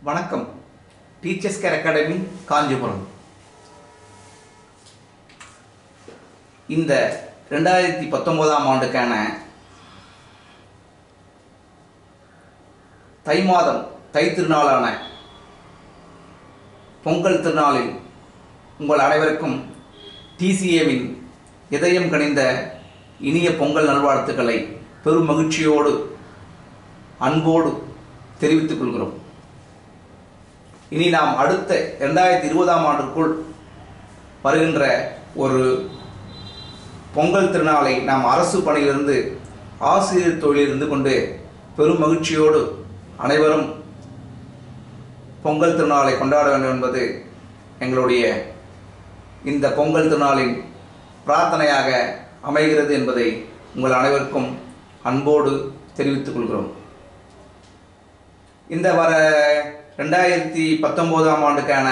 வணக்கம் teachers care academy Kanchipuram இந்த ரெண்டாயிரத்தி பத்தொன்பதாம் ஆண்டுக்கான தை மாதம் தை திருநாளான பொங்கல் திருநாளில் உங்கள் அனைவருக்கும் டிசிஏவின் இதயம் கனிந்த இனிய பொங்கல் நல்வாழ்த்துக்களை பெரும் மகிழ்ச்சியோடு அன்போடு தெரிவித்துக் கொள்கிறோம் இனி நாம் அடுத்த இரண்டாயிரத்தி இருபதாம் ஆண்டுக்குள் வருகின்ற ஒரு பொங்கல் திருநாளை நாம் அரசு பணியிலிருந்து ஆசிரியர் தொழிலில் இருந்து கொண்டு பெரும் மகிழ்ச்சியோடு அனைவரும் பொங்கல் திருநாளை கொண்டாட வேண்டும் என்பது எங்களுடைய இந்த பொங்கல் திருநாளின் பிரார்த்தனையாக அமைகிறது என்பதை உங்கள் அனைவருக்கும் அன்போடு தெரிவித்துக் கொள்கிறோம் இந்த வர ரெண்டாயிரத்தி பத்தொம்போதாம் ஆண்டுக்கான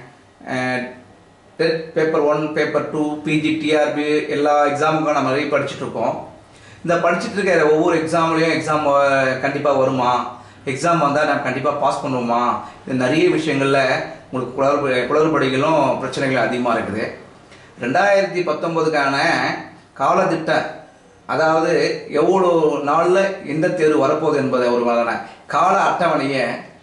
TET paper one paper two PG TRB எல்லா எக்ஸாமுக்கும் நம்ம நிறைய படிச்சுட்டு இருக்கோம் இந்த படிச்சுட்டு இருக்கிற ஒவ்வொரு எக்ஸாம்லேயும் எக்ஸாம் கண்டிப்பாக வருமா எக்ஸாம் வந்தால் நம்ம கண்டிப்பாக பாஸ் பண்ணுவோமா இது நிறைய விஷயங்களில் உங்களுக்கு குளறுப குளறுபடிகளும் பிரச்சனைகளும் அதிகமாக இருக்குது ரெண்டாயிரத்தி பத்தொம்போதுக்கான காலத்திட்ட அதாவது எவ்வளோ நாளில் எந்த தேர்வு வரப்போகுது என்பதை ஒரு வகையான கால அட்டவணையை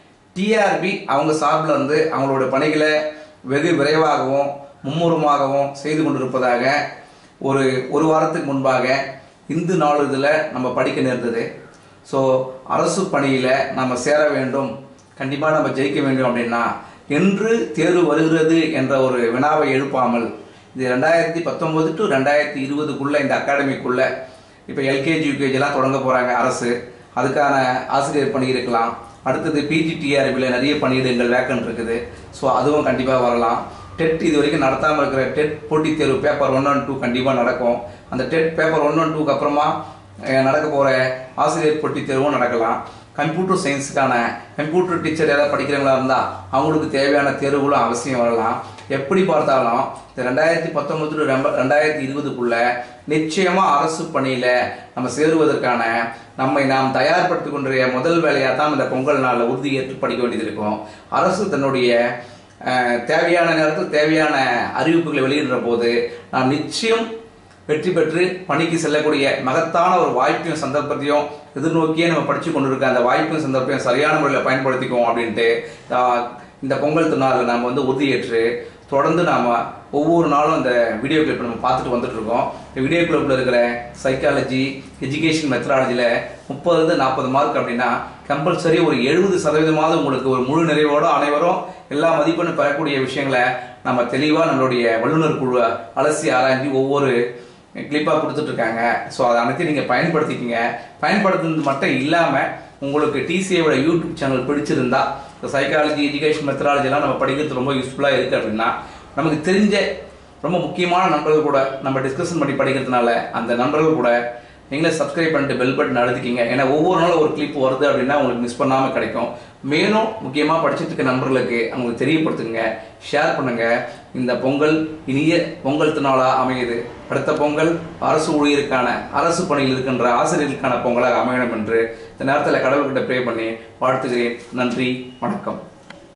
டிஆர்பி அவங்க சார்பில் இருந்து அவங்களோட பணிகளை வெகு விரைவாகவும் மும்முரமாகவும் செய்து கொண்டிருப்பதாக ஒரு ஒரு வாரத்துக்கு முன்பாக இந்து நாளிதழில் நம்ம படிக்க நேர்ந்தது ஸோ அரசு பணியில் நம்ம சேர வேண்டும் கண்டிப்பாக நம்ம ஜெயிக்க வேண்டும் அப்படின்னா என்று தேர்வு வருகிறது என்ற ஒரு வினாவை எழுப்பாமல் இது ரெண்டாயிரத்தி பத்தொன்பது டு ரெண்டாயிரத்தி இருபதுக்குள்ள இந்த அகாடமிக்குள்ள இப்போ எல்கேஜி யூகேஜிலாம் தொடங்க போகிறாங்க அரசு அதுக்கான ஆசிரியர் பணி இருக்கலாம் அடுத்தது பிஜிடிஆர்பியில் நிறைய பணியிடங்கள் வேக்கன்ட் இருக்குது ஸோ அதுவும் கண்டிப்பாக வரலாம் டெட் இது வரைக்கும் நடத்தாமல் இருக்கிற டெட் போட்டித் தேர்வு பேப்பர் ஒன் அண்ட் டூ கண்டிப்பாக நடக்கும் அந்த டெட் பேப்பர் ஒன் அண்ட் டூக்கு அப்புறமா அஹ், நடக்க போகிற ஆசிரியர் போட்டித் தேர்வும் நடக்கலாம் கம்ப்யூட்டர் சயின்ஸுக்கான கம்ப்யூட்டர் டீச்சர் ஏதாவது படிக்கிறவங்களா இருந்தால் அவங்களுக்கு தேவையான தேர்வுகளும் அவசியம் வரலாம் எப்படி பார்த்தாலும் இந்த ரெண்டாயிரத்தி பத்தொன்பது டு ரெம்ப- ரெண்டாயிரத்தி இருபதுக்குள்ள நிச்சயமா அரசு பணியில நம்ம சேருவதற்கான நம்மை நாம் தயார்படுத்திக் கொண்டிருக்கிற முதல் வேலையாக தான் இந்த பொங்கல் நாளில் உறுதியேற்று படிக்க வேண்டியது இருக்கும் அரசு தன்னுடைய அஹ், தேவையான நேரத்தில் தேவையான அறிவிப்புகளை வெளியிடுற போது நாம் நிச்சயம் வெற்றி பெற்று பணிக்கு செல்லக்கூடிய மகத்தான ஒரு வாய்ப்பையும் சந்தர்ப்பத்தையும் எதிர்நோக்கியே நம்ம படிச்சு கொண்டிருக்க அந்த வாய்ப்பையும் சந்தர்ப்பத்தையும் சரியான முறையில் பயன்படுத்திக்குவோம் அப்படின்ட்டு ஆஹ், இந்த பொங்கல் திருநாளில் நாம் வந்து உறுதியேற்று தொடர்ந்து நாம் ஒவ்வொரு நாளும் இந்த வீடியோ கிளிப் நம்ம பார்த்துட்டு வந்துட்டு இருக்கோம் இந்த வீடியோ கிளிப்பில் இருக்கிற சைக்காலஜி எஜுகேஷன் மெத்தடாலஜியில் முப்பதுலேருந்து நாற்பது மார்க் அப்படின்னா கம்பல்சரி ஒரு எழுபது சதவீதமாவது உங்களுக்கு ஒரு முழு நிறைவோட அனைவரும் எல்லா மதிப்பெண்ணும் பெறக்கூடிய விஷயங்களை நம்ம தெளிவாக நம்மளுடைய வல்லுநர் குழு அலசி ஆராய்ஞ்சு ஒவ்வொரு கிளிப்பாக கொடுத்துட்ருக்காங்க ஸோ அதை அனைத்தையும் நீங்கள் பயன்படுத்திக்கிங்க பயன்படுத்துறது மட்டும் இல்லாமல் உங்களுக்கு டிசிஏவோட யூடியூப் சேனல் பிடிச்சிருந்தா இந்த சைக்காலஜி எஜுகேஷன் மெத்தடாலஜிலாம் நம்ம படிக்கிறது ரொம்ப யூஸ்ஃபுல்லாக இருக்குது அப்படின்னா நமக்கு தெரிஞ்ச ரொம்ப முக்கியமான நண்பர்கள் கூட நம்ம டிஸ்கஷன் பண்ணி படிக்கிறதுனால அந்த நண்பர்கள் கூட நீங்களே சப்ஸ்கிரைப் பண்ணிட்டு பெல் பட்டன் அழுத்திக்கிங்க ஏன்னா ஒவ்வொரு நாளும் ஒரு கிளிப் வருது அப்படின்னா உங்களுக்கு மிஸ் பண்ணாமல் கிடைக்கும் மேலும் முக்கியமாக படிச்சுட்டு இருக்க நண்பர்களுக்கு அவங்களுக்கு தெரியப்படுத்துங்க ஷேர் பண்ணுங்க இந்த பொங்கல் இனிய பொங்கல் திருநாளாக அமையுது அடுத்த பொங்கல் அரசு ஊழியருக்கான அரசு பணியில் இருக்கின்ற ஆசிரியர்களுக்கான பொங்கலாக அமையணும் என்று இந்த நேரத்தில் கடவுள்கிட்ட ப்ரே பண்ணி வாழ்த்துகிறேன் நன்றி வணக்கம்